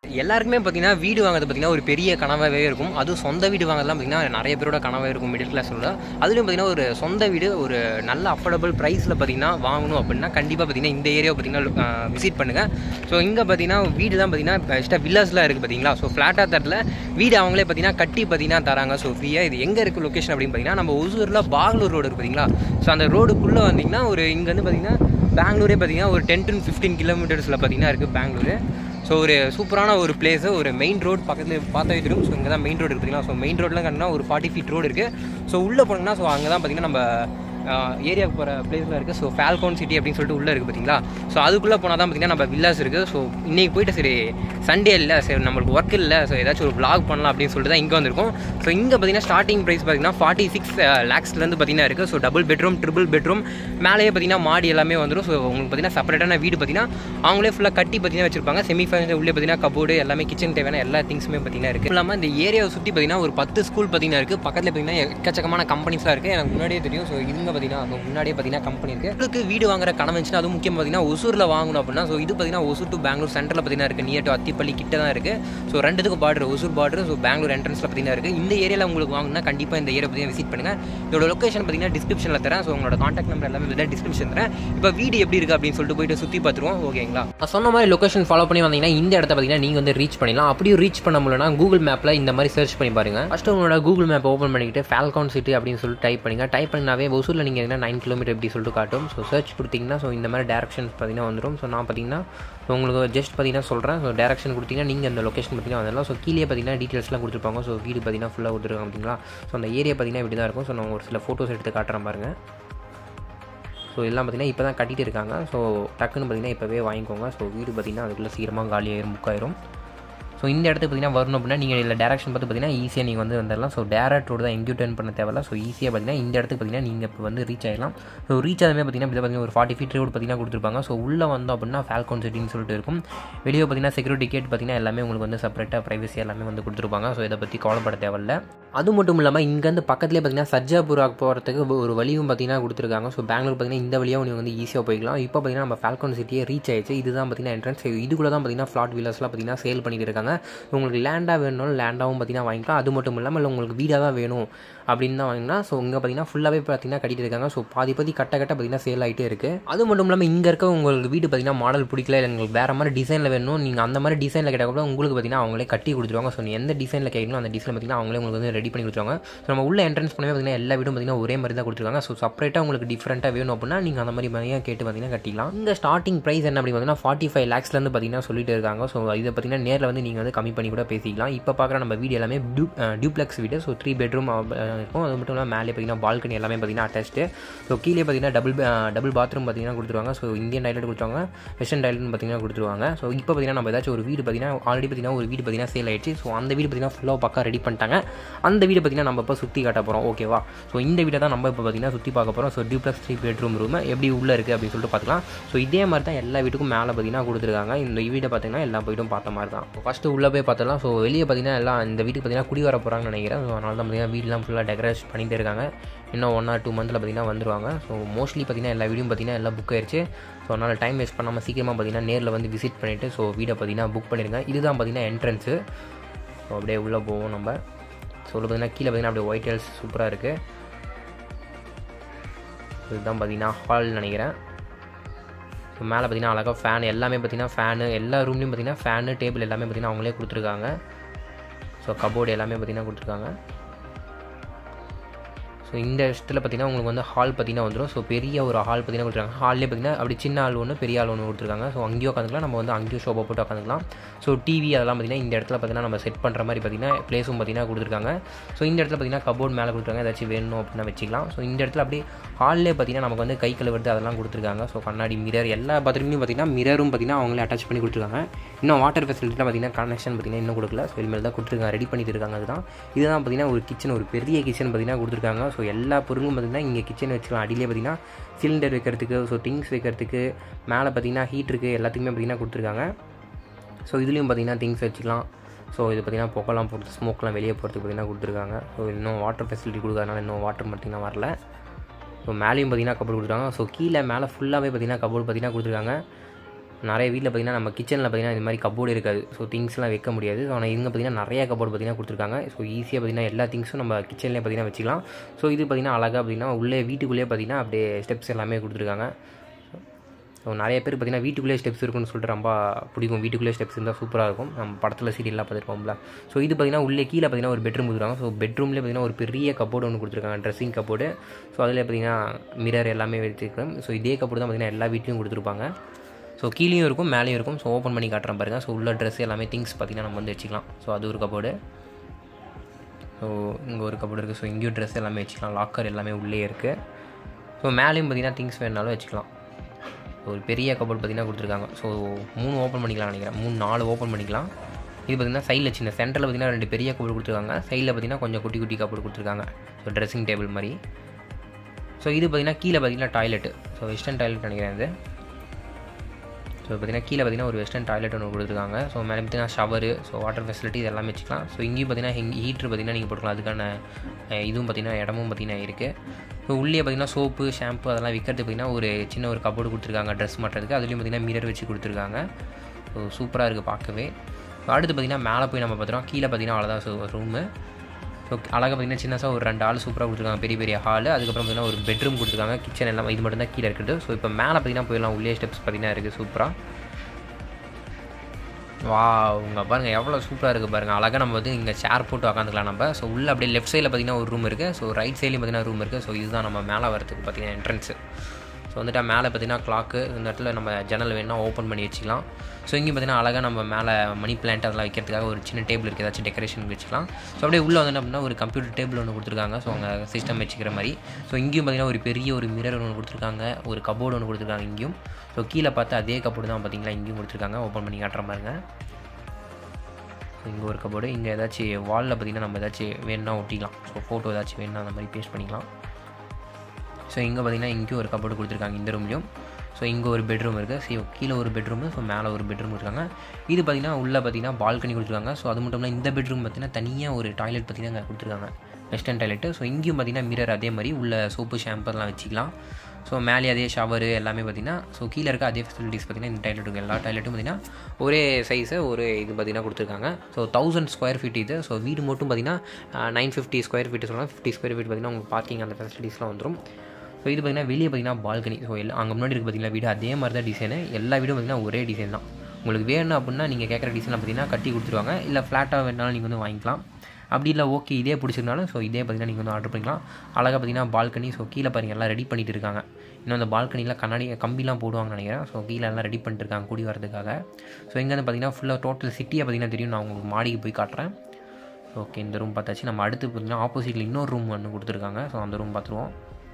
எல்லாருக்குமே பார்த்தீங்கன்னா வீடு வாங்குறது பார்த்தீங்கன்னா ஒரு பெரிய கனவாகவே இருக்கும் அதுவும் சொந்த வீடு வாங்குறதுலாம் பார்த்தீங்கன்னா நிறைய பேரோட கனவாக இருக்கும் மிடில் கிளாஸோட அதுலேயும் பார்த்தீங்கன்னா ஒரு சொந்த வீடு ஒரு நல்ல அஃபோர்டபுள் ப்ரைஸில் பார்த்தீங்கன்னா வாங்கணும் அப்படின்னா கண்டிப்பாக பார்த்தீங்கன்னா இந்த ஏரியாவை பார்த்தீங்கன்னா விசிட் பண்ணுங்கள் ஸோ இங்கே பார்த்தீங்கன்னா வீடு தான் பார்த்தீங்கன்னா எக்ஸ்ட்ரா வில்லாஸ்லாம் இருக்குது பார்த்தீங்களா ஸோ ஃப்ளாட்டாக தரத்தில் வீடு அவங்களே பார்த்தீங்கன்னா கட்டி பார்த்தீங்கன்னா தராங்க ஸோ ஃப்ரீயாக இது எங்கே இருக்குது லொக்கேஷன் அப்படின்னு பார்த்தீங்கன்னா நம்ம ஒசூரில் பாகலூர் ரோடு இருக்குது பார்த்தீங்களா ஸோ அந்த ரோடுக்குள்ளே வந்தீங்கன்னா ஒரு இங்கேருந்து பார்த்தீங்கன்னா பெங்களூரே பார்த்தீங்கன்னா ஒரு டென் டு ஃபிஃப்டீன் கிலோமீட்டர்ஸில் பார்த்தீங்கன்னா இருக்குது பெங்களூரு ஸோ ஒரு சூப்பரான ஒரு பிளேஸு ஒரு மெயின் ரோடு பக்கத்தில் பார்த்தாவே தெரியும் ஸோ இங்கே தான் மெயின் ரோடு இருக்குங்களா ஸோ மெயின் ரோட்லாம் கண்டினா ஒரு ஃபார்ட்டி ஃபீட் ரோடு இருக்குது ஸோ உள்ளே போனீங்கன்னா ஸோ அங்கே தான் பார்த்தீங்கன்னா நம்ம ஏரியாவுக்கு போகிற பிளேஸில் இருக்குது ஸோ ஃபால்கோன் சிட்டி அப்படின்னு சொல்லிட்டு உள்ளே இருக்குது பார்த்தீங்களா ஸோ அதுக்குள்ளே போனால் தான் பார்த்தீங்கன்னா நம்ம வில்லாஸ் இருக்குது ஸோ இன்றைக்கி போயிட்டு சரி சண்டே இல்லை சரி நம்மளுக்கு ஒர்க் இல்லை ஸோ ஏதாச்சும் ஒரு vlog பண்ணலாம் அப்படின்னு சொல்லிட்டு தான் இங்கே வந்திருக்கோம் ஸோ இங்கே பார்த்தீங்கன்னா ஸ்டார்டிங் ப்ரைஸ் பார்த்தீங்கன்னா ஃபார்ட்டி சிக்ஸ் லேக்ஸ்லேருந்து பார்த்தீங்கன்னா இருக்குது so double bedroom triple bedroom மேலேயே பார்த்தீங்கன்னா மாடி எல்லாமே வந்துடும் ஸோ உங்களுக்கு பார்த்தீங்கன்னா செப்பரேட்டான வீடு பார்த்தீங்கன்னா அவங்களே ஃபுல்லாக கட்டி பார்த்தீங்கன்னா வச்சிருப்பாங்க செமி ஃபைனல் உள்ளே பார்த்தீங்கன்னா கபோர்டு எல்லாமே கிச்சன் தேவையான எல்லா திங்ஸுமே பார்த்தீங்கன்னா இருக்குது இல்லாமல் இந்த ஏரியாவை சுற்றி பார்த்தீங்கன்னா ஒரு பத்து ஸ்கூல் பார்த்தீங்கன்னா இருக்குது பக்கத்தில் பார்த்தீங்கன்னா எக்கச்சக்கமான கம்பெனிஸ்லாம் இருக்குது எனக்கு முன்னாடியே தெரியும் ஸோ இவங்க பார்த்தீங்கன்னா அங்க முன்னாடியே பார்த்தீங்கன்னா கம்பெனி இருக்குது உங்களுக்கு வீடு வாங்குற கனவு இருந்துச்சுன்னா அதுவும் முக்கியம் பார்த்தீங்கன்னா ஒசூரில் வாங்கணும் அப்படின்னா ஸோ இது பார்த்தீங்கன்னா ஒசூர் டு பெங்களூர் சென்டரில் பார்த்தீங்கன்னா இருக்குது நியர் டு அத்திப்பள்ளி கிட்ட தான் இருக்குது ஸோ ரெண்டுத்துக்கும் border Hosur border so Bangalore என்ட்ரன்ஸில் பார்த்தீங்கன்னா இருக்குது இந்த ஏரியாவில் உங்களுக்கு வாங்கினா கண்டிப்பாக இந்த ஏரியா பார்த்தீங்கன்னா விசிட் பண்ணுங்கள் இதோட லொக்கேஷன் பார்த்தீங்கன்னா டிஸ்கிரிப்ஷனில் தரேன் ஸோ உங்களோட காண்டாக்ட் நம்பர் எல்லாமே இதில் டிஸ்கிரிப்ஷன் தரேன் இப்போ வீடு எப்படி இருக்குது அப்படின்னு சொல்லிட்டு போயிட்டு சுற்றி பார்த்துருவோம் ஓகேங்களா நான் சொன்ன மாதிரி லொக்கேஷன் ஃபாலோ பண்ணி வந்தீங்கன்னா இந்த இடத்த பார்த்தீங்கன்னா நீங்கள் வந்து ரீச் பண்ணிடலாம் அப்படியும் ரீச் பண்ண முடியலனா கூகுள் மேப்பில் இந்த மாதிரி சர்ச் பண்ணி பாருங்க ஃபஸ்ட்டு உங்களோட கூகுள் மேப் ஓப்பன் பண்ணிக்கிட்டு ஃபால்கான் சிட்டி அப்படின்னு சொல்லிட்டு டைப் பண்ணுங்க டைப் பண்ணினாவே ஒசூரில் நீங்கள் என்ன நைன் கிலோமீட்டர் எப்படி சொல்லிட்டு காட்டும் ஸோ சர்ச் கொடுத்தீங்கன்னா ஸோ இந்த மாதிரி டேரக்ஷன்ஸ் பார்த்தீங்கன்னா வந்துடும் ஸோ நான் பார்த்தீங்கன்னா ஸோ உங்களுக்கு ஜஸ்ட் பார்த்தீங்கன்னா சொல்கிறேன் ஸோ டேரக்ஷன் கொடுத்தீங்கன்னா நீங்கள் அந்த லொக்கேஷன் பார்த்தீங்கன்னா வந்துடலாம் ஸோ கீழே பார்த்தீங்கன்னா டீட்டெயில்ஸ்லாம் கொடுத்துருப்பாங்க ஸோ வீடு பார்த்தீங்கன்னா ஃபுல்லாக கொடுத்துருக்காங்க பார்த்தீங்களா ஸோ அந்த ஏரியா பார்த்தீங்கன்னா இப்படி தான் இருக்கும் ஸோ நான் ஒரு சில ஃபோட்டோஸ் எடுத்து காட்டுறேன் பாருங்கள் ஸோ எல்லாம் பார்த்தீங்கன்னா இப்போ தான் கட்டிட்டு இருக்காங்க ஸோ டக்குன்னு பார்த்தீங்கன்னா இப்போவே வாங்கிக்கோங்க ஸோ வீடு பார்த்தீங்கன்னா அதுக்குள்ளே சீக்கிரமாக காலியாயிரும் புக் ஆயிரும் ஸோ இந்த இடத்துக்கு பார்த்தீங்கன்னா வரணும் அப்படின்னா நீங்கள் இதில் டேரக்ஷன் பார்த்து பார்த்தீங்கன்னா ஈஸியாக நீங்கள் வந்து வந்துடலாம் ஸோ டேரக்ட் ரோடு தான் எங்கேயும் டர்ன் பண்ண தேவையில்ல ஸோ ஈஸியாக பார்த்தீங்கன்னா இந்த இடத்துக்கு பார்த்தீங்கன்னா நீங்கள் இப்போ வந்து ரீச் ஆகிடலாம் ஸோ ரீச் ஆகுமே பார்த்தீங்கன்னா இப்போ பார்த்தீங்கன்னா ஒரு ஃபார்ட்டி ஃபீட் ரோடு பார்த்தீங்கன்னா கொடுத்துருப்பாங்க ஸோ உள்ளே வந்தோம் அப்படின்னா ஃபால்கோன் சிட்டின்னு சொல்லிட்டு இருக்கும் வெளியே பார்த்தீங்கன்னா செக்யூரிட்டி கேட் பார்த்தீங்கன்னா எல்லாமே உங்களுக்கு வந்து செப்பரேட்டாக ப்ரைவசி எல்லாமே வந்து கொடுத்துருப்பாங்க ஸோ இதை பற்றி கவலைப்பட தேவையில்ல அது மட்டும் இல்லாமல் இங்கேருந்து பக்கத்துலேயே பார்த்தீங்கன்னா சர்ஜாபுராக்கு போகிறதுக்கு ஒரு வழியும் பார்த்தீங்கன்னா கொடுத்துருக்காங்க ஸோ பெங்களூர் பார்த்தீங்கன்னா இந்த வழியாக நீங்கள் வந்து ஈஸியாக போய்க்கலாம் இப்போ பார்த்தீங்கன்னா நம்ம ஃபால்கோன் சிட்டியே ரீச் ஆயிடுச்சு இதுதான் பார்த்தீங்கன்னா என்ட்ரன்ஸ் இதுக்குள்ள தான் பார்த்தீங்கன்னா ஃப்ளாட் வில்லர்ஸ்லாம் பார்த்தீங்கன்னா சேல் பண்ணிட்டு இருக்காங்க உங்களுக்கு லேண்டாக வேணும்னாலும் லேண்டாகவும் பார்த்தீங்கன்னா வாங்கிக்கலாம் அது மட்டும் இல்லாமல் இல்லை உங்களுக்கு வீடாக தான் வேணும் அப்படின்னு தான் வாங்கினா ஸோ இங்கே பார்த்தீங்கன்னா ஃபுல்லாகவே பார்த்தீங்கன்னா கட்டிட்டு இருக்காங்க ஸோ பாதி பாதி கட்ட கட்ட பார்த்தீங்கன்னா சேல் ஆகிட்டே இருக்குது அது மட்டும் இல்லாமல் இங்கே இருக்க உங்களுக்கு வீடு பார்த்தீங்கன்னா மாடல் பிடிக்கல இல்லை உங்களுக்கு வேறு மாதிரி டிசைனில் வேணும் நீங்கள் அந்த மாதிரி டிசைனில் கேட்டால் கூட உங்களுக்கு பார்த்தீங்கன்னா அவங்களே கட்டி கொடுத்துருவாங்க ஸோ நீ எந்த டிசைனில் கேட்கணும் அந்த டிசைன் பார்த்தீங்கன்னா அவங்களே உங்களுக்கு வந்து ரெடி பண்ணி கொடுத்துருவாங்க ஸோ நம்ம உள்ள என்ட்ரன்ஸ் பண்ணவே பார்த்தீங்கன்னா எல்லா வீடும் பார்த்தீங்கன்னா ஒரே மாதிரி தான் கொடுத்துருக்காங்க ஸோ செப்பரேட்டாக உங்களுக்கு டிஃப்ரெண்ட்டாக வேணும் அப்படின்னா நீங்கள் அந்த மாதிரி மாதிரியாக கேட்டு பார்த்தீங்கன்னா கட்டிக்கலாம் இந்த ஸ்டார்டிங் ப்ரைஸ் என்ன அப்படின்னு பார்த்தீங்கன்னா ஃபார்ட்டி ஃபைவ் லேக்ஸ்லேருந்து பார்த்தீங்கன்னா சொல்லிட்டு இருக்காங்க ஸோ இதை பார்த்தீங்கன்னா நேரில் வந்து நீங்கள் வந்து கம்மி பண்ணி கூட பேசிக்கலாம் இப்போ பார்க்குற நம்ம வீடு எல்லாமே டியூ டியூப்ளெக்ஸ் வீடு ஸோ த்ரீ பெட்ரூம் இருக்கும் அது மட்டும் இல்லாமல் மேலே பார்த்தீங்கன்னா பால்கனி எல்லாமே பார்த்தீங்கன்னா அட்டாச்சு ஸோ கீழே பார்த்தீங்கன்னா டபுள் டபுள் பாத்ரூம் பார்த்தீங்கன்னா கொடுத்துருவாங்க ஸோ இந்தியன் டைலட் கொடுத்துருவாங்க வெஸ்டர்ன் டைலட் பார்த்தீங்கன்னா கொடுத்துருவாங்க ஸோ இப்போ பார்த்தீங்கன்னா நம்ம ஏதாச்சும் ஒரு வீடு பார்த்தீங்கன்னா ஆல்ரெடி பார்த்தீங்கன்னா ஒரு வீடு பார்த்தீங்கன்னா சேல் ஆயிடுச்சு ஸோ அந்த வீடு பார்த்தீங்கன்னா ஃபுல்லாக பக்கா ரெடி பண்ணிட்டாங்க அந்த வீடு பார்த்தீங்கன்னா நம்ம இப்போ சுற்றி காட்ட போகிறோம் ஓகேவா ஸோ இந்த வீடை தான் நம்ம இப்போ பார்த்தீங்கன்னா சுற்றி பார்க்க போகிறோம் so duplex three bedroom room எப்படி உள்ளே இருக்குது அப்படின்னு சொல்லிட்டு பார்த்துக்கலாம் ஸோ இதே மாதிரி தான் எல்லா வீட்டுக்கும் மேலே பார்த்தீங்கன்னா கொடுத்துருக்காங்க இந்த வீடை பார்த்தீங்கன்னா எல்லா வீடும் பார்த்த மாதிரி தான் ஃபஸ்ட்டு உள்ளே போய் பார்த்தலாம் ஸோ வெளியே பார்த்தீங்கன்னா எல்லாம் இந்த வீட்டுக்கு பார்த்தீங்கன்னா குடி வர போகிறாங்கன்னு நினைக்கிறேன் ஸோ அதனால தான் பார்த்தீங்கன்னா வீடெலாம் ஃபுல்லாக டெக்கரேட் பண்ணிட்டு இருக்காங்க இன்னும் ஒன் ஆர் டூ மந்தில் பார்த்தீங்கன்னா வந்துருவாங்க ஸோ மோஸ்ட்லி பார்த்தீங்கன்னா எல்லா வீடியும் பார்த்தீங்கன்னா எல்லாம் புக் ஆயிடுச்சு ஸோ அதனால் டைம் வேஸ்ட் பண்ணாமல் சீக்கிரமாக பார்த்தீங்கன்னா நேரில் வந்து விசிட் பண்ணிவிட்டு ஸோ வீடை பார்த்தீங்கன்னா புக் பண்ணிடுங்க இதுதான் பார்த்தீங்கன்னா என்ட்ரன்ஸு ஸோ அப்படியே உள்ளே போவோம் நம்ம ஸோ உள்ள பார்த்தீங்கன்னா கீழே பார்த்தீங்கன்னா அப்படியே ஒயிட் ஹெல்ஸ் சூப்பராக இருக்குது இதுதான் பார்த்தீங்கன்னா ஹால் நினைக்கிறேன் ஸோ மேலே பார்த்தீங்கன்னா அழகாக ஃபேன் எல்லாமே பார்த்தீங்கன்னா ஃபேனு எல்லா ரூம்லேயும் பார்த்தீங்கன்னா ஃபேனு டேபிள் எல்லாமே பார்த்தீங்கன்னா அவங்களே கொடுத்துருக்காங்க ஸோ கபோர்டு எல்லாமே பார்த்தீங்கன்னா கொடுத்துருக்காங்க ஸோ இந்த இடத்துல பார்த்தீங்கன்னா உங்களுக்கு வந்து ஹால் பார்த்தீங்கன்னா வந்துடும் ஸோ பெரிய ஒரு ஹால் பார்த்தீங்கன்னா கொடுத்துருக்காங்க ஹால்லே பார்த்தீங்கன்னா அப்படி சின்ன ஆள் ஒன்று பெரிய ஆள் ஒன்று கொடுத்துருக்காங்க ஸோ அங்கேயும் உட்காந்துக்கலாம் நம்ம வந்து அங்கேயும் ஷோபா போட்டு உட்காந்துக்கலாம் ஸோ டிவி அதெல்லாம் பார்த்தீங்கன்னா இந்த இடத்துல பார்த்தீங்கன்னா நம்ம செட் பண்ணுற மாதிரி பார்த்தீங்கன்னா ப்ளேஸும் பார்த்தீங்கன்னா கொடுத்துருக்காங்க ஸோ இந்த இடத்துல பார்த்தீங்கன்னா கபோர்ட் மேலே கொடுத்துருக்காங்க ஏதாச்சும் வேணும் அப்படின்னா வச்சுக்கலாம் ஸோ இந்த இடத்துல அப்படியே ஹால்லே பார்த்தீங்கன்னா நமக்கு வந்து கை கழுவுறது அதெல்லாம் கொடுத்துருக்காங்க ஸோ கண்ணாடி மிரர் எல்லா பாத்ரூம்லையும் பார்த்தீங்கன்னா மிரரும் பார்த்தீங்கன்னா அவங்களே அட்டாச் பண்ணி கொடுத்துருக்காங்க இன்னும் வாட்டர் ஃபெசிலிட்டிலாம் பார்த்தீங்கன்னா கனெக்ஷன் பார்த்தீங்கன்னா இன்னும் கொடுக்கல ஸோ இனிமேல் தான் கொடுத்துருக்காங்க ரெடி பண்ணிட்டு இருக்காங்க அதுதான் இதுதான் பார்த்தீங்கன்னா ஒரு கிச்சன் ஒரு பெரிய கிச்சன் பார்த்தீங்கன்னா கொடுத்துருக்காங்க ஸோ எல்லா பொருளும் பார்த்தீங்கன்னா இங்கே கிச்சன் வச்சுக்கலாம் அடியிலே பார்த்தீங்கன்னா சிலிண்டர் வைக்கிறதுக்கு ஸோ திங்ஸ் வைக்கிறதுக்கு மேலே பார்த்தீங்கன்னா ஹீட்டருக்கு எல்லாத்துக்குமே பார்த்தீங்கன்னா கொடுத்துருக்காங்க ஸோ இதுலேயும் பார்த்தீங்கன்னா திங்ஸ் வச்சுக்கலாம் ஸோ இது பார்த்தீங்கன்னா புகைலாம் போட்டு ஸ்மோக்லாம் வெளியே போகிறதுக்கு பார்த்தீங்கன்னா கொடுத்துருக்காங்க ஸோ இன்னும் வாட்டர் ஃபெசிலிட்டி கொடுக்கறதுனால இன்னும் வாட்டர் பார்த்தீங்கன்னா வரல ஸோ மேலேயும் பார்த்தீங்கன்னா கபோர்டு கொடுத்துருக்காங்க ஸோ கீழே மேலே ஃபுல்லாகவே பார்த்தீங்கன்னா கபோர்டு பார்த்தீங்கன்னா கொடுத்துருக்காங்க நிறைய வீட்டில் பார்த்தீங்கன்னா நம்ம கிச்சனில் பார்த்தீங்கன்னா இந்த மாதிரி கபோர்டு இருக்காது ஸோ திங்ஸ்லாம் வைக்க முடியாது ஆனால் இங்கே பார்த்தீங்கன்னா நிறைய கபோர்டு பார்த்தீங்கன்னா கொடுத்துருக்காங்க ஸோ ஈஸியாக பார்த்தீங்கன்னா எல்லா திங்ஸும் நம்ம கிச்சன்லேயே பார்த்தீங்கன்னா வச்சுக்கலாம் ஸோ இது பார்த்தீங்கன்னா அழகாக பார்த்தீங்கன்னா உள்ளே வீட்டுக்குள்ளேயே பார்த்தீங்கன்னா அப்படியே ஸ்டெப்ஸ் எல்லாமே கொடுத்துருக்காங்க ஸோ நிறைய பேர் பார்த்தீங்கன்னா வீட்டுக்குள்ளே ஸ்டெப்ஸ் இருக்குன்னு சொல்லிட்டு ரொம்ப பிடிக்கும் வீட்டுக்குள்ளே ஸ்டெப்ஸ் இருந்தால் சூப்பராக இருக்கும் நம்ம படத்தில் சீரியல்லாம் பார்த்துருப்போம்ல ஸோ இது பார்த்தீங்கன்னா உள்ளே கீழே பார்த்தீங்கன்னா ஒரு பெட்ரூம் கொடுத்துருக்காங்க ஸோ பெட்ரூம்லேயே பார்த்தீங்கன்னா ஒரு பெரிய கபோர்டு ஒன்று கொடுத்துருக்காங்க ட்ரெஸ்ஸிங் கபோர்டு ஸோ அதில் பார்த்தீங்கன்னா மிரர் எல்லாமே வச்சுருக்கோம் ஸோ இதே கபோர்டு தான் பார்த்தீங்கன்னா எல்லா வீட்லையும் கொடுத்துருப்பாங்க ஸோ கீழேயும் இருக்கும் மேலேயும் இருக்கும் ஸோ ஓப்பன் பண்ணி காட்டுறேன் பாருங்கள் ஸோ உள்ள ட்ரெஸ் எல்லாமே திங்ஸ் பார்த்தீங்கன்னா நம்ம வந்து வச்சுக்கலாம் ஸோ அது ஒரு கபோர்டு ஸோ இங்கே ஒரு கபோர்டு இருக்குது ஸோ இங்கேயும் ட்ரெஸ் எல்லாமே வச்சுக்கலாம் லாக்கர் எல்லாமே உள்ளே இருக்குது ஸோ மேலேயும் பார்த்தீங்கன்னா திங்ஸ் வேணுனாலும் வச்சுக்கலாம் ஒரு பெரிய கபோர்ட் பார்த்தீங்கன்னா கொடுத்துருக்காங்க ஸோ மூணு ஓப்பன் பண்ணிக்கலாம் நினைக்கிறேன் மூணு நாலு ஓப்பன் பண்ணிக்கலாம் இது பார்த்தீங்கன்னா சைடில் சின்ன சென்டரில் பார்த்தீங்கன்னா ரெண்டு பெரிய கபோர்டு கொடுத்துருக்காங்க சைடில் பார்த்தீங்கன்னா கொஞ்சம் குட்டி குட்டி கபோர்டு கொடுத்துருக்காங்க ஸோ ட்ரெஸ்ஸிங் டேபிள் மாதிரி ஸோ இது பார்த்தீங்கன்னா கீழே பார்த்தீங்கன்னா டாய்லெட்டு ஸோ வெஸ்டர்ன் டாய்லெட் நினைக்கிறேன் இது ஸோ பார்த்தீங்கன்னா கீழே பார்த்தீங்கன்னா ஒரு வெஸ்டர்ன் டாய்லெட் ஒன்று கொடுத்துருக்காங்க ஸோ மேலே பார்த்தீங்கன்னா ஷவரு ஸோ வாட்டர் ஃபெசிலிட்டி இது எல்லாமே வச்சுக்கலாம் ஸோ இங்கேயும் பார்த்தீங்கன்னா ஹீட்ரு பார்த்தீங்கன்னா நீங்கள் போட்டுக்கலாம் அதுக்கான அஹ், இதுவும் பார்த்தீங்கன்னா இடமும் பார்த்தீங்கன்னா இருக்குது ஸோ உள்ளே பார்த்தீங்கன்னா சோப்பு ஷாம்பு அதெல்லாம் விற்கிறது பார்த்தீங்கன்னா ஒரு சின்ன ஒரு கபோர்டு கொடுத்துருக்காங்க ட்ரெஸ் மாட்டுறதுக்கு அதுலேயும் பார்த்தீங்கன்னா மிரர் வச்சு கொடுத்துருக்காங்க ஸோ சூப்பராக இருக்குது பார்க்கவே ஸோ அடுத்து பார்த்தீங்கன்னா மேலே போய் நம்ம பார்த்துறோம் கீழே பார்த்தீங்கன்னா அவ்வளோதான் ஸோ ரூமு ஸோ அழகாக பார்த்தீங்கன்னா சின்னதாக ஒரு ரெண்டு ஆள் சூப்பராக கொடுத்துருக்காங்க பெரிய பெரிய ஹால் அதுக்கப்புறம் பார்த்தீங்கன்னா ஒரு பெட்ரூம் கொடுத்துருக்காங்க கிச்சன் எல்லாம் இது மட்டும் தான் கீழே இருக்குது ஸோ இப்போ மேலே பார்த்தீங்கன்னா போயிடலாம் உள்ளே ஸ்டெப்ஸ் பார்த்தீங்கன்னா இருக்குது சூப்பராக வா உங்க பாருங்கள் எவ்வளோ சூப்பராக இருக்குது பாருங்கள் அழகாக நம்ம வந்து இங்கே சேர் போட்டு உக்காந்துக்கலாம் நம்ம ஸோ உள்ள அப்படியே லெஃப்ட் சைடில் பார்த்தீங்கன்னா ஒரு ரூம் இருக்குது ஸோ ரைட் சைட்லேயும் பார்த்தீங்கன்னா ரூம் இருக்குது ஸோ இதுதான் நம்ம மேலே வரதுக்கு பார்த்தீங்கன்னா என்ட்ரன்ஸு ஸோ வந்துட்டு மேலே பார்த்தீங்கன்னா கிளாக்கு இந்த இடத்துல நம்ம ஜன்னல் வேணா ஓப்பன் பண்ணி வச்சுக்கலாம் ஸோ இங்கே பார்த்தீங்கன்னா அழகாக நம்ம மேலே மணி பிளான்ட் அதெல்லாம் வைக்கிறதுக்காக ஒரு சின்ன டேபிள் இருக்குது ஏதாச்சும் டெக்கரேஷன் வச்சுக்கலாம் ஸோ அப்படியே உள்ளே வந்து என்ன அப்படின்னா ஒரு கம்ப்யூட்டர் டேபிள் ஒன்று கொடுத்துருக்காங்க ஸோ அவங்க சிஸ்டம் வச்சுக்கிற மாதிரி ஸோ இங்கேயும் பார்த்தீங்கன்னா ஒரு பெரிய ஒரு மிரர் ஒன்று கொடுத்துருக்காங்க ஒரு கபோர்டு ஒன்று கொடுத்துருக்காங்க இங்கேயும் ஸோ கீழே பார்த்து அதே கபோர்டு தான் பார்த்தீங்களா இங்கேயும் கொடுத்துருக்காங்க ஓப்பன் பண்ணி காட்டுற பாருங்க ஸோ இங்கே ஒரு கபோர்டு இங்கே ஏதாச்சும் வாலில் பார்த்தீங்கன்னா நம்ம ஏதாச்சும் வேணும்னா ஒட்டிக்கலாம் ஸோ ஃபோட்டோ ஏதாச்சும் வேணும்னா அந்த மாதிரி பேஸ்ட் பண்ணிக்கலாம் ஸோ இங்கே பார்த்தீங்கன்னா இங்கேயும் ஒரு கபோர்டு கொடுத்துருக்காங்க இந்த ரூம்லையும் ஸோ இங்கே ஒரு பெட்ரூம் இருக்குது ஸோ கீழே ஒரு பெட்ரூமு ஸோ மேலே ஒரு பெட்ரூம் இருக்காங்க இது பார்த்தீங்கன்னா உள்ளே பார்த்தீங்கன்னா பால்கனி கொடுத்துருக்காங்க ஸோ அது மட்டும் இல்லாமல் இந்த பெட்ரூம் பார்த்தீங்கன்னா தனியாக ஒரு டாய்லெட் பார்த்தீங்கன்னா இங்கே கொடுத்துருக்காங்க வெஸ்டர்ன் டாய்லெட்டு ஸோ இங்கேயும் பார்த்தீங்கன்னா மிரர் அதே மாதிரி உள்ள சோப்பு ஷாம்பு எல்லாம் வச்சுக்கலாம் ஸோ மேலே அதே ஷவரு எல்லாமே பார்த்தீங்கன்னா ஸோ கீழே இருக்க அதே ஃபெசிலிட்டிஸ் பார்த்தீங்கன்னா இந்த டாய்லெட் இருக்குது எல்லா டாய்லெட்டும் பார்த்தீங்கன்னா ஒரே சைஸு ஒரு இது பார்த்தீங்கன்னா கொடுத்துருக்காங்க ஸோ தௌசண்ட் ஸ்கொயர் ஃபீட் இது ஸோ வீடு மட்டும் பார்த்தீங்கன்னா நைன் ஃபிஃப்டி ஸ்கொயர் ஃபீட் சொல்லலாம் ஃபிஃப்டி ஸ்கொயர் ஃபீட் பார்த்தீங்கன்னா உங்களுக்கு பார்க்கிங் அந்த ஃபெசிலிட்டிஸ்லாம் வந்துடும் ஸோ இது பார்த்தீங்கன்னா வெளியே பார்த்தீங்கன்னா பால்கனி ஸோ எல்லாம் அங்கே முன்னாடி இருக்குது பார்த்தீங்கன்னா வீடு அதே மாதிரி தான் டிசைனு எல்லா வீடும் பார்த்தீங்கன்னா ஒரே டிசைன் தான் உங்களுக்கு வேணும் அப்படின்னா நீங்கள் கேட்குற டிசைனில் பார்த்தீங்கன்னா கட்டி கொடுத்துருவாங்க இல்லை ஃப்ளாட்டாக வேணாலும் நீங்கள் வந்து வாங்கிக்கலாம் அப்படி இல்லை ஓகே இதே பிடிச்சிருந்தாலும் ஸோ இதே பார்த்தீங்கன்னா நீங்கள் வந்து ஆர்டர் பண்ணிக்கலாம் அழகாக பார்த்தீங்கன்னா பால்கனி ஸோ கீழே பாருங்க எல்லாம் ரெடி பண்ணிட்டு இருக்காங்க இன்னும் அந்த பால்கனியில் கண்ணாடி கம்பிலாம் போடுவாங்கன்னு நினைக்கிறேன் ஸோ கீழே எல்லாம் ரெடி பண்ணிட்டு இருக்காங்க குடி வரதுக்காக ஸோ இங்கே வந்து பார்த்தீங்கன்னா ஃபுல்லாக டோட்டல் சிட்டியை பார்த்தீங்கன்னா தெரியும் நான் உங்களுக்கு மாடிக்கு போய் காட்டுறேன் ஓகே இந்த ரூம் பார்த்தாச்சு நம்ம அடுத்து பார்த்தீங்கன்னா ஆப்போசிட்டில் இன்னொரு ரூம் ஒன்று கொடுத்துருக்காங்க ஸோ அந்த ரூம் பார்த்துருவோம்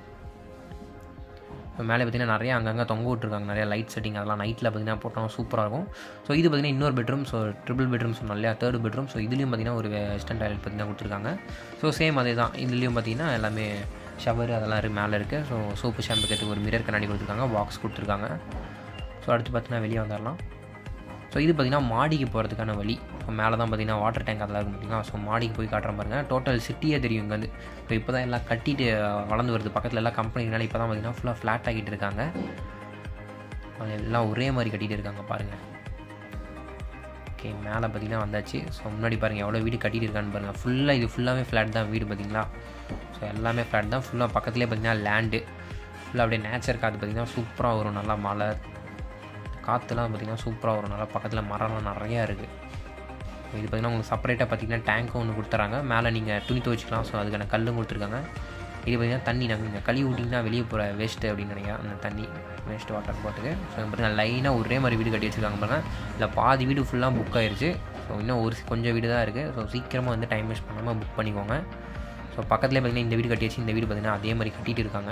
இப்போ மேலே பார்த்தீங்கன்னா நிறைய அங்கங்கே தொங்க விட்டுருக்காங்க நிறைய லைட் செட்டிங் அதெல்லாம் நைட்டில் பார்த்தீங்கன்னா போட்டோம் சூப்பராக இருக்கும் ஸோ இது பார்த்தீங்கன்னா இன்னொரு பெட்ரூம் ஸோ ட்ரிபிள் பெட்ரூம் சொன்னோம் இல்லையா தேர்ட் பெட்ரூம் ஸோ இதுலேயும் பார்த்தீங்கன்னா ஒரு வெஸ்டர்ன் டாய்லெட் பார்த்தீங்கன்னா கொடுத்துருக்காங்க ஸோ சேம் அதே தான் இதுலேயும் பார்த்தீங்கன்னா எல்லாமே ஷவர் அதெல்லாம் இருக்கு மேலே இருக்குது ஸோ சோப்பு ஷாம்பு கேட்டு ஒரு மிரர் கண்ணாடி கொடுத்துருக்காங்க பாக்ஸ் கொடுத்துருக்காங்க ஸோ அடுத்து பார்த்தீங்கன்னா வெளியே வந்துடலாம் ஸோ இது பார்த்தீங்கன்னா மாடிக்கு போகிறதுக்கான வழி ஸோ மேலே தான் பார்த்தீங்கன்னா வாட்டர் டேங்க் அதெல்லாம் இருக்கும் பார்த்தீங்கன்னா ஸோ மாடிக்கு போய் காட்டுறேன் பாருங்க டோட்டல் சிட்டியே தெரியும் இங்கேருந்து ஸோ இப்போ தான் எல்லாம் கட்டிட்டு வளர்ந்து வருது பக்கத்தில் எல்லாம் கம்பெனினால இப்போ தான் பார்த்தீங்கன்னா ஃபுல்லாக ஃப்ளாட் ஆகிட்டு இருக்காங்க அது எல்லாம் ஒரே மாதிரி கட்டிட்டு இருக்காங்க பாருங்கள் ஓகே மேலே பார்த்தீங்கன்னா வந்தாச்சு ஸோ முன்னாடி பாருங்கள் எவ்வளோ வீடு கட்டிட்டு இருக்கான்னு பாருங்கள் ஃபுல்லாக இது ஃபுல்லாகவே ஃப்ளாட் தான் வீடு பார்த்தீங்களா ஸோ எல்லாமே ஃப்ளாட் தான் ஃபுல்லாக பக்கத்துலேயே பார்த்தீங்கன்னா லேண்டு ஃபுல்லாக அப்படியே நேச்சர் காற்று பார்த்தீங்கன்னா சூப்பராக வரும் நல்லா மழை காற்றுலாம் பார்த்திங்கன்னா சூப்பராக வரும் நல்லா பக்கத்தில் மரம்லாம் நிறையா இருக்குது இது பார்த்திங்கன்னா உங்களுக்கு செப்பரேட்டாக பார்த்தீங்கன்னா டேங்க்கும் ஒன்று கொடுத்துறாங்க மேலே நீங்கள் துணி துவைச்சிக்கலாம் ஸோ அதுக்கான கல்லும் கொடுத்துருக்காங்க இது பார்த்திங்கன்னா தண்ணி நாங்கள் நீங்கள் கழுவி விட்டிங்கன்னா வெளியே போகிற வேஸ்ட்டு அப்படின்னு நினைக்கிறேன் அந்த தண்ணி வேஸ்ட் வாட்டர் போட்டுக்கு ஸோ பார்த்தீங்கன்னா லைனாக ஒரே மாதிரி வீடு கட்டி வச்சுருக்காங்க பாருங்கள் இல்லை பாதி வீடு ஃபுல்லாக புக் ஆயிருச்சு ஸோ இன்னும் ஒரு சி- கொஞ்சம் வீடு தான் இருக்குது ஸோ சீக்கிரமாக வந்து டைம் வேஸ்ட் பண்ணாமல் புக் பண்ணிக்கோங்க ஸோ பக்கத்துலேயே பார்த்தீங்கன்னா இந்த வீடு கட்டி வச்சு இந்த வீடு பார்த்தீங்கன்னா அதே மாதிரி கட்டிட்டு இருக்காங்க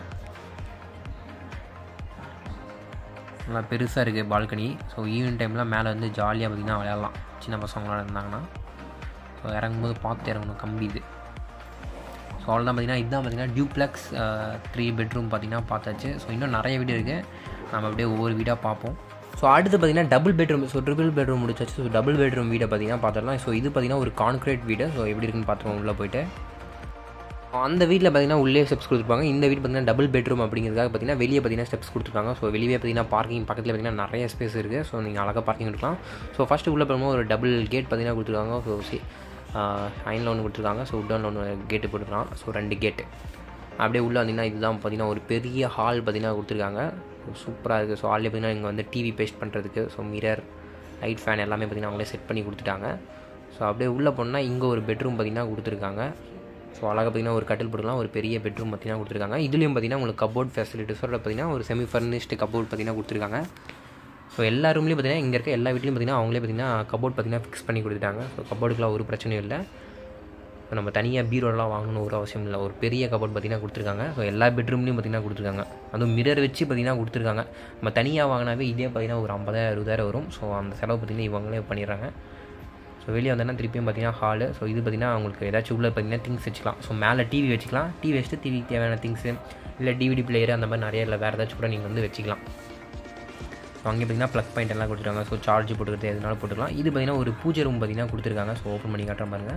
நல்லா பெருசாக இருக்குது பால்கனி ஸோ ஈவினிங் டைமில் மேலே வந்து ஜாலியாக பார்த்திங்கன்னா விளையாடலாம் சின்ன பசங்களாம் இருந்தாங்கன்னா ஸோ இறங்கும்போது பார்த்து இறங்கணும் கம்பி இது ஸோ அவ்வளோதான் பார்த்தீங்கன்னா இதுதான் பார்த்தீங்கன்னா டியூப்ளெக்ஸ் த்ரீ பெட்ரூம் பார்த்தீங்கன்னா பார்த்தாச்சு ஸோ இன்னும் நிறைய வீடு இருக்குது நம்ம அப்படியே ஒவ்வொரு வீடாக பார்ப்போம் ஸோ அடுத்து பார்த்தீங்கன்னா double bedroom so triple bedroom முடிச்சாச்சு ஸோ டபுள் பெட்ரூம் வீடை பார்த்தீங்கன்னா பார்த்துடலாம் ஸோ இது பார்த்தீங்கன்னா ஒரு கான்க்ரீட் வீடு ஸோ எப்படி இருக்குன்னு பார்த்துருவோம் உள்ளே போயிட்டு அந்த வீட்டில் பார்த்தீங்கன்னா உள்ளே ஸ்டெப்ஸ் கொடுத்துருப்பாங்க இந்த வீடு பார்த்தீங்கன்னா டபுள் பெட்ரூம் அப்படிங்கிறதுக்காக பார்த்தீங்கன்னா வெளியே பார்த்தீங்கன்னா ஸ்டெப்ஸ் கொடுத்துருக்காங்க ஸோ வெளியே பார்த்தீங்கன்னா பார்க்கிங் பக்கத்தில் பார்த்தீங்கன்னா நிறைய ஸ்பேஸ் இருக்குது ஸோ நீங்கள் அழகாக பார்க்கிங் எடுக்கலாம் ஸோ ஃபஸ்ட்டு உள்ளே போகும்போது ஒரு டபுள் கேட் பார்த்தீங்கன்னா கொடுத்துருக்காங்க ஸோ சி அயனில் ஒன்று கொடுத்துருக்காங்க ஸோ உட்டனில் ஒன்று கேட்டு போட்டுருக்கான் ஸோ ரெண்டு கேட்டு அப்படியே உள்ளே வந்தீங்கன்னா இதுதான் பார்த்தீங்கன்னா ஒரு பெரிய ஹால் பார்த்தீங்கன்னா கொடுத்துருக்காங்க சூப்பராக இருக்குது ஸோ ஹால்லே பார்த்தீங்கன்னா இங்கே வந்து டிவி பேஸ்ட் பண்ணுறதுக்கு ஸோ மிரர் லைட் ஃபேன் எல்லாமே பார்த்தீங்கன்னா அவங்களே செட் பண்ணி கொடுத்துட்டாங்க ஸோ அப்படியே உள்ளே போனால் இங்கே ஒரு பெட்ரூம் பார்த்தீங்கன்னா கொடுத்துருக்காங்க ஸோ அழகாக பார்த்தீங்கன்னா ஒரு கட்டில் போட்டுக்கலாம் ஒரு பெரிய பெட்ரூம் பார்த்தீங்கன்னா கொடுத்துருக்காங்க இதுலேயும் பார்த்தீங்கன்னா உங்களுக்கு கபோர்ட் ஃபெசிலிட்டிஸோட பார்த்தீங்கன்னா ஒரு செமி ஃபர்னிஷ்டு கபோர்ட் பார்த்தீங்கன்னா கொடுத்துருக்காங்க ஸோ எல்லா ரூம்லேயும் பார்த்தீங்கன்னா இங்கே இருக்க எல்லா வீட்லையும் பார்த்தீங்கன்னா அவங்களே பார்த்தீங்கன்னா கபோர்ட் பார்த்தீங்கன்னா ஃபிக்ஸ் பண்ணி கொடுத்துட்டாங்க ஸோ கபோர்டுக்குலாம் ஒரு பிரச்சனையும் இல்லை ஸோ நம்ம தனியாக பீரோலாம் வாங்கணும் ஒரு அவசியம் இல்லை ஒரு பெரிய கபோர்ட் பார்த்தீங்கன்னா கொடுத்துருக்காங்க ஸோ எல்லா பெட்ரூம்லேயும் பார்த்தீங்கன்னா கொடுத்துருக்காங்க அதுவும் மிரர் வச்சு பார்த்தீங்கன்னா கொடுத்துருக்காங்க நம்ம தனியாக வாங்கினாவே இதே பார்த்தீங்கன்னா ஒரு ஐம்பதாயிரம் அறுபதாயிரம் வரும் ஸோ அந்த செலவு பார்த்தீங்கன்னா இவங்களே பண்ணிடுறாங்க ஸோ வெளியே வந்தோன்னா திருப்பியும் பார்த்தீங்கன்னா ஹாலு ஸோ இது பார்த்தீங்கன்னா உங்களுக்கு ஏதாச்சும் உள்ள பார்த்தீங்கன்னா திங்ஸ் வச்சுக்கலாம் ஸோ மேலே டிவி வச்சுக்கலாம் டிவி வச்சுட்டு டிவி தேவையான திங்ஸு இல்லை டிவிடி பிளேயர் அந்த மாதிரி நிறைய இல்லை வேறு ஏதாச்சும் கூட நீங்கள் வந்து வச்சுக்கலாம் ஸோ அங்கே பார்த்தீங்கன்னா ப்ளக் பாயிண்ட் எல்லாம் கொடுத்துருக்காங்க ஸோ சார்ஜ் போட்டுக்கிறது எதுனாலும் போட்டுக்கலாம் இது பார்த்தீங்கன்னா ஒரு பூஜை ரூம் பார்த்தீங்கன்னா கொடுத்துருக்காங்க ஸோ ஓப்பன் பண்ணி காட்டுற பாருங்க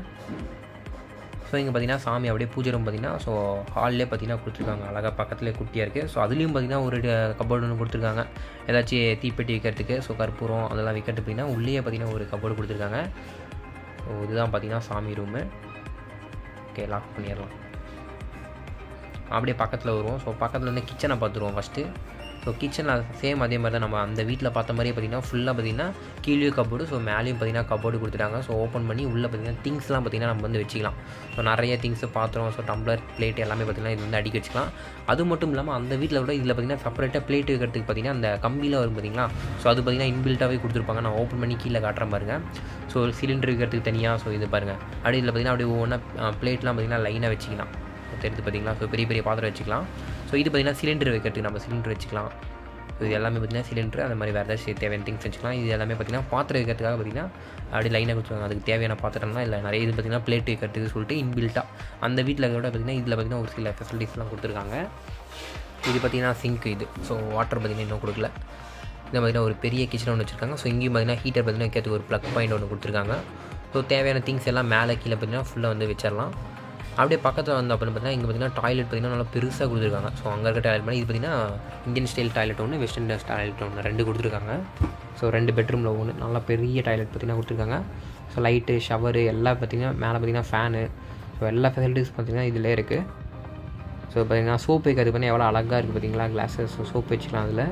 ஸோ இங்கே பார்த்தீங்கன்னா சாமி அப்படியே பூஜை ரூம் பார்த்தீங்கன்னா ஸோ ஹால்லே பார்த்தீங்கன்னா கொடுத்துருக்காங்க அழகாக பக்கத்துலேயே குட்டியாக இருக்குது ஸோ அதுலேயும் பார்த்தீங்கன்னா ஒரு கபோர்டு ஒன்று கொடுத்துருக்காங்க ஏதாச்சும் தீப்பெட்டி வைக்கிறதுக்கு ஸோ கற்பூரம் அதெல்லாம் வைக்கிறதுக்கு பார்த்தீங்கன்னா உள்ளேயே பார்த்தீங்கன்னா ஒரு கபோர்டு கொடுத்துருக்காங்க ஸோ இதுதான் பார்த்தீங்கன்னா சாமி ரூமு ஓகே லாக் பண்ணிடலாம் அப்படியே பக்கத்தில் வருவோம் ஸோ பக்கத்தில் வந்து கிச்சனை பார்த்துருவோம் ஃபஸ்ட்டு ஸோ கிச்சனில் சேம் அதே மாதிரி தான் நம்ம அந்த வீட்டில் பார்த்த மாதிரியே பார்த்தீங்கன்னா ஃபுல்லாக பார்த்தீங்கன்னா கீழே கபோர்டு ஸோ மேலேயும் பார்த்தீங்கன்னா கபோர்டு கொடுத்துட்டாங்க ஸோ ஓப்பன் பண்ணி உள்ளே பார்த்தீங்கன்னா திங்ஸ்லாம் பார்த்தீங்கன்னா நம்ம வந்து வச்சுக்கலாம் ஸோ நிறைய திங்ஸ் பாத்திரம் ஸோ டம்ளர் பிளேட் எல்லாமே பார்த்தீங்கன்னா இது வந்து அடிக்க வச்சுக்கலாம் அது மட்டும் இல்லாமல் அந்த வீட்டில் விட இதில் பார்த்தீங்கன்னா செப்பரேட்டாக பிளேட் வைக்கிறதுக்கு பார்த்தீங்கன்னா அந்த கம்பியில் வரும் பார்த்தீங்களா ஸோ அது பார்த்தீங்கன்னா இன்பில்ட்டாகவே கொடுத்துருப்பாங்க நான் ஓப்பன் பண்ணி கீழே காட்டுறேன் பாருங்க ஸோ சிலிண்டர் வைக்கிறதுக்கு தனியாக ஸோ இது பாருங்கள் அப்படியே இதில் பார்த்தீங்கன்னா அப்படியே ஒவ்வொன்றா பிளேட்லாம் பார்த்தீங்கன்னா லைனாக வச்சுக்கலாம் தெரிஞ்சு பார்த்தீங்களா ஸோ பெரிய பெரிய பாத்திரம் வச்சுக்கலாம் ஸோ இது பார்த்தீங்கன்னா சிலிண்டர் வைக்கிறதுக்கு நம்ம சிலிண்டர் வச்சுக்கலாம் ஸோ இது எல்லாமே பார்த்தீங்கன்னா சிலிண்டர் அந்த மாதிரி வேறு ஏதாச்சும் தேவையான திங்ஸ் வச்சுக்கலாம் இது எல்லாமே பார்த்தீங்கன்னா பாத்திரம் வைக்கிறதுக்காக பார்த்தீங்கன்னா அப்படி லைனாக கொடுத்துருவாங்க அதுக்கு தேவையான பாத்திரம்லாம் இல்லை நிறைய இது பார்த்தீங்கன்னா பிளேட் வைக்கிறதுக்கு சொல்லிட்டு இன்பில்ட்டாக அந்த வீட்டில் விட பார்த்தீங்கன்னா இதில் பார்த்தீங்கன்னா ஒரு சில ஃபெசிலிட்டிஸ்லாம் கொடுத்துருக்காங்க இது பார்த்தீங்கன்னா சிங்க் இது ஸோ வாட்டர் பார்த்தீங்கன்னா இன்னும் கொடுக்கல இந்த பார்த்தீங்கன்னா ஒரு பெரிய கிச்சன் ஒன்று வச்சுருக்காங்க ஸோ இங்கேயும் பார்த்தீங்கன்னா ஹீட்டர் பார்த்தீங்கன்னா வைக்கிறதுக்கு ஒரு ப்ளக் பாயிண்ட் ஒன்று கொடுத்துருக்காங்க ஸோ தேவையான திங்ஸ் எல்லாம் மேலே கீழே பார்த்தீங்கன்னா ஃபுல்லாக வந்து வச்சிடலாம் அப்படியே பக்கத்தில் வந்து அப்படின்னு பார்த்தீங்கன்னா இங்கே பார்த்தீங்கன்னா டாய்லெட் பார்த்தீங்கன்னா நல்லா பெருசாக கொடுத்துருக்காங்க ஸோ அங்கே இருக்க டாய்லெட் பண்ணி இது பார்த்தீங்கன்னா இந்தியன் ஸ்டைல் டாய்லெட் ஒன்று வெஸ்டர்ன் டாய்லெட் ஒன்று ரெண்டு கொடுத்துருக்காங்க ஸோ ரெண்டு பெட்ரூமில் ஒன்று நல்லா பெரிய டாய்லெட் பார்த்தீங்கன்னா கொடுத்துருக்காங்க ஸோ லைட்டு ஷவரு எல்லாம் பார்த்தீங்கன்னா மேலே பார்த்தீங்கன்னா ஃபேனு ஸோ எல்லா ஃபெசிலிட்டிஸ் பார்த்தீங்கன்னா இதில் இருக்குது ஸோ பார்த்தீங்கன்னா சோப் வைக்கிறது பண்ணி எவ்வளோ அழகாக இருக்குது பார்த்தீங்களா கிளாஸஸ் ஸோ சோப் வச்சுக்கலாம் அதில்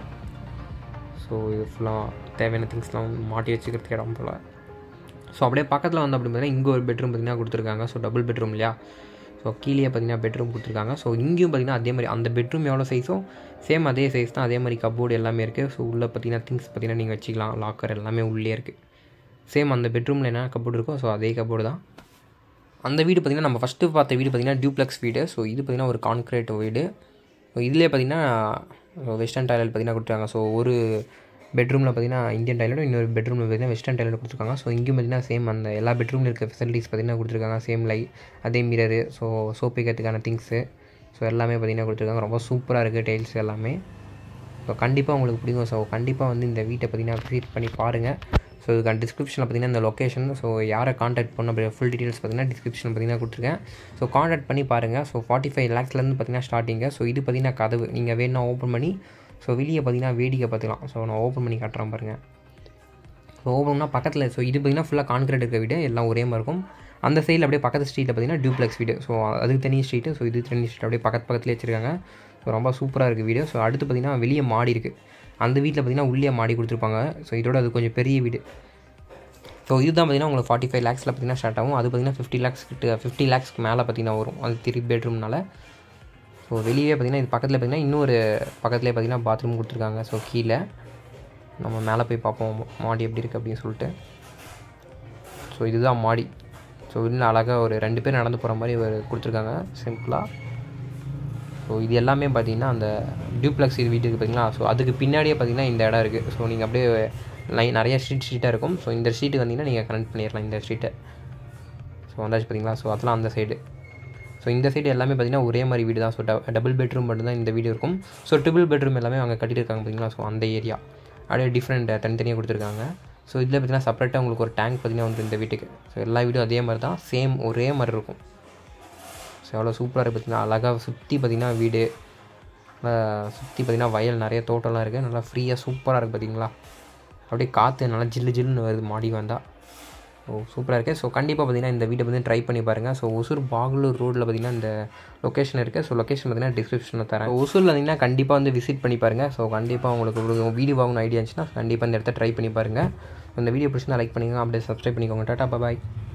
ஸோ இது ஃபுல்லாக தேவையான திங்ஸ்லாம் மாட்டி வச்சுக்கிறதுக்கு இடம் போல் ஸோ அப்படியே பக்கத்தில் வந்து அப்படி பார்த்தீங்கன்னா இங்கே ஒரு பெட்ரூம் பார்த்தீங்கன்னா கொடுத்துருக்காங்க ஸோ டபுள் பெட்ரூம் இல்லையா ஸோ கீழே பார்த்தீங்கன்னா பெட்ரூம் கொடுத்துருக்காங்க ஸோ இங்கேயும் பார்த்தீங்கன்னா அதே மாதிரி அந்த பெட்ரூம் எவ்வளோ சைஸோ சேம் அதே சைஸ் தான் அதே மாதிரி கபோர்டு எல்லாமே இருக்குது ஸோ உள்ளே பார்த்தீங்கன்னா திங்ஸ் பார்த்தீங்கன்னா நீங்கள் வச்சுக்கலாம் லாக்கர் எல்லாமே உள்ளே இருக்குது சேம் அந்த பெட்ரூமில் என்ன கபோர்டு இருக்கோ ஸோ அதே கபோர்டு தான் அந்த வீடு பார்த்திங்கன்னா நம்ம ஃபஸ்ட்டு பார்த்த வீடு பார்த்திங்கன்னா டியூப்ளெக்ஸ் வீடு ஸோ இது பார்த்திங்கன்னா ஒரு கான்க்ரீட் வீடு ஸோ இதிலே பார்த்திங்கன்னா வெஸ்டர்ன் டாய்லெட் பார்த்திங்கன்னா கொடுத்துருக்காங்க ஸோ ஒரு பெட்ரூமில் பார்த்திங்கன்னா இந்தியன் டாய்லெட் இன்னொரு பெட்ரூமில் பார்த்திங்கன்னா வெஸ்டர்ன் டாய்லெட் கொடுத்துருக்காங்க ஸோ இங்கேயும் பார்த்திங்கன்னா சேம் அந்த எல்லா பெட்ரூமில் இருக்க ஃபெசிலிட்டிஸ் பார்த்திங்கன்னா கொடுத்துருக்காங்க சேம் லை அதே மிரரு ஸோ சோப் வைக்கிறதுக்கான திங்ஸு ஸோ எல்லாமே பார்த்திங்கன்னா கொடுத்துருக்காங்க ரொம்ப சூப்பராக இருக்குது டைல்ஸ் எல்லாமே ஸோ கண்டிப்பாக உங்களுக்கு பிடிக்கும் ஸோ கண்டிப்பாக வந்து இந்த வீட்டை பார்த்திங்கன்னா விசிட் பண்ணி பாருங்கள் ஸோ இதுக்கான டிஸ்கிரிப்ஷனில் பார்த்தீங்கன்னா இந்த லொக்கேஷன் ஸோ யாரை காண்டாக்ட் பண்ண அப்படி ஃபுல் டீட்டெயில்ஸ் பார்த்தீங்கன்னா டிஸ்கிரிப்ஷன் பார்த்தீங்கன்னா கொடுத்துருக்கேன் ஸோ காண்டாக்ட் பண்ணி பாருங்கள் ஸோ ஃபார்ட்டி ஃபைவ் லேக்ஸ்லேருந்து பார்த்தீங்கன்னா ஸ்டார்டிங்கு ஸோ இது பார்த்தீங்கன்னா கதவு நீங்கள் வேணும்னா ஓப்பன் பண்ணி ஸோ வெளியே பார்த்தீங்கன்னா வேடிக்கை பார்த்துக்கலாம் ஸோ நான் ஓப்பன் பண்ணி காட்டுறேன் பாருங்கள் ஸோ ஓப்பன்னா பக்கத்தில் ஸோ இது பார்த்தீங்கன்னா ஃபுல்லாக கான்கிரீட் இருக்க வீடு எல்லாம் ஒரே மாதிரி இருக்கும் அந்த சைடில் அப்படியே பக்கத்து ஸ்ட்ரீட்டில் பார்த்தீங்கன்னா டியூப்ளெக்ஸ் வீடு ஸோ அதுக்கு தனி ஸ்ட்ரீட்டு ஸோ இது தனி ஸ்ட்ரீட் அப்படியே பக்கத்து பக்கத்துலேயே வச்சிருக்காங்க ஸோ ரொம்ப சூப்பராக இருக்குது வீடு ஸோ அடுத்து பார்த்தீங்கன்னா வெளியே மாடி இருக்குது அந்த வீட்டில் பார்த்தீங்கன்னா உள்ளே மாடி கொடுத்துருப்பாங்க ஸோ இதோட அது கொஞ்சம் பெரிய வீடு ஸோ இதுதான் பார்த்தீங்கன்னா உங்களுக்கு ஃபார்ட்டி ஃபைவ் லேக்ஸில் பார்த்தீங்கன்னா ஸ்டார்ட் ஆகும் அது பார்த்தீங்கன்னா ஃபிஃப்டி லேக்ஸ் கிட்ட ஃபிஃப்டி லேக்ஸ்க்கு மேலே பார்த்தீங்கன்னா வரும் அது த்ரீ பெட்ரூம்னால ஸோ வெளியே பார்த்தீங்கன்னா இது பக்கத்தில் பார்த்தீங்கன்னா இன்னொரு பக்கத்துலேயே பார்த்தீங்கன்னா பாத்ரூம் கொடுத்துருக்காங்க ஸோ கீழே நம்ம மேலே போய் பார்ப்போம் மாடி எப்படி இருக்குது அப்படின்னு சொல்லிட்டு ஸோ இதுதான் மாடி ஸோ இன்னும் அழகாக ஒரு ரெண்டு பேர் நடந்து போகிற மாதிரி ஒரு கொடுத்துருக்காங்க சிம்பிளாக ஸோ இது எல்லாமே பார்த்தீங்கன்னா அந்த டியூப்ளெக்ஸ் இது வீட்டுக்கு பார்த்தீங்களா ஸோ அதுக்கு பின்னாடியே பார்த்தீங்கன்னா இந்த இடம் இருக்குது ஸோ நீங்கள் அப்படியே லைன் நிறைய ஸ்ட்ரீட் ஸ்ட்ரீட்டாக இருக்கும் ஸோ இந்த ஸ்ட்ரீட்டுக்கு வந்தீங்கன்னா நீங்கள் கனெக்ட் பண்ணிடலாம் இந்த ஸ்ட்ரீட்டை ஸோ வந்தாச்சு பார்த்தீங்களா ஸோ அதெல்லாம் அந்த சைடு ஸோ இந்த சைடு எல்லாமே பார்த்தீங்கன்னா ஒரே மாதிரி வீடு தான் ஸோ டபுள் பெட்ரூம் மட்டும்தான் இந்த வீடு இருக்கும் ஸோ ட்ரிபிள் பெட்ரூம் எல்லாமே அவங்க கட்டியிருக்காங்க பார்த்தீங்களா ஸோ அந்த ஏரியா அப்படியே டிஃப்ரெண்ட் தனித்தனியாக கொடுத்துருக்காங்க ஸோ இதில் பார்த்தீங்கன்னா செப்பரேட்டாக உங்களுக்கு ஒரு டேங்க் பார்த்தீங்கன்னா வந்து இந்த வீட்டுக்கு ஸோ எல்லா வீடும் அதே மாதிரி தான் சேம் ஒரே மாதிரி இருக்கும் ஸோ எவ்வளோ சூப்பராக இருக்குது பார்த்தீங்கன்னா அழகாக சுற்றி பார்த்தீங்கன்னா வீடு சுற்றி பார்த்தீங்கன்னா வயல் நிறைய தோட்டம்லாம் இருக்குது நல்லா ஃப்ரீயாக சூப்பராக இருக்குது பார்த்தீங்களா அப்படியே காற்று நல்லா ஜில்லு ஜில்லுன்னு வருது மாடி வந்தால் ஓ சூப்பராக இருக்குது ஸோ கண்டிப்பாக பார்த்தீங்கன்னா இந்த வீட்டை வந்து ட்ரை பண்ணி பாருங்கள் ஸோ ஒசூர் பாகலூர் ரோட்டில் பார்த்தீங்கன்னா இந்த லொக்கேஷன் இருக்குது ஸோ லொக்கேஷன் பார்த்தீங்கன்னா டிஸ்கிரிப்ஷனில் தரேன் So, ஒசூரில் பார்த்தீங்கன்னா கண்டிப்பாக வந்து விசிட் பண்ணி பாருங்கள் ஸோ கண்டிப்பாக உங்களுக்கு ஒரு வீடியோ வாங்கணும் ஐடியா இருந்துச்சுன்னா கண்டிப்பாக இந்த இடத்த ட்ரை பண்ணி பாருங்கள் இந்த வீடியோ பிடிச்சிருந்தா லைக் பண்ணிக்கோங்க அப்படியே சப்ஸ்கிரைப் பண்ணிக்கோங்க டாட்டா பாய்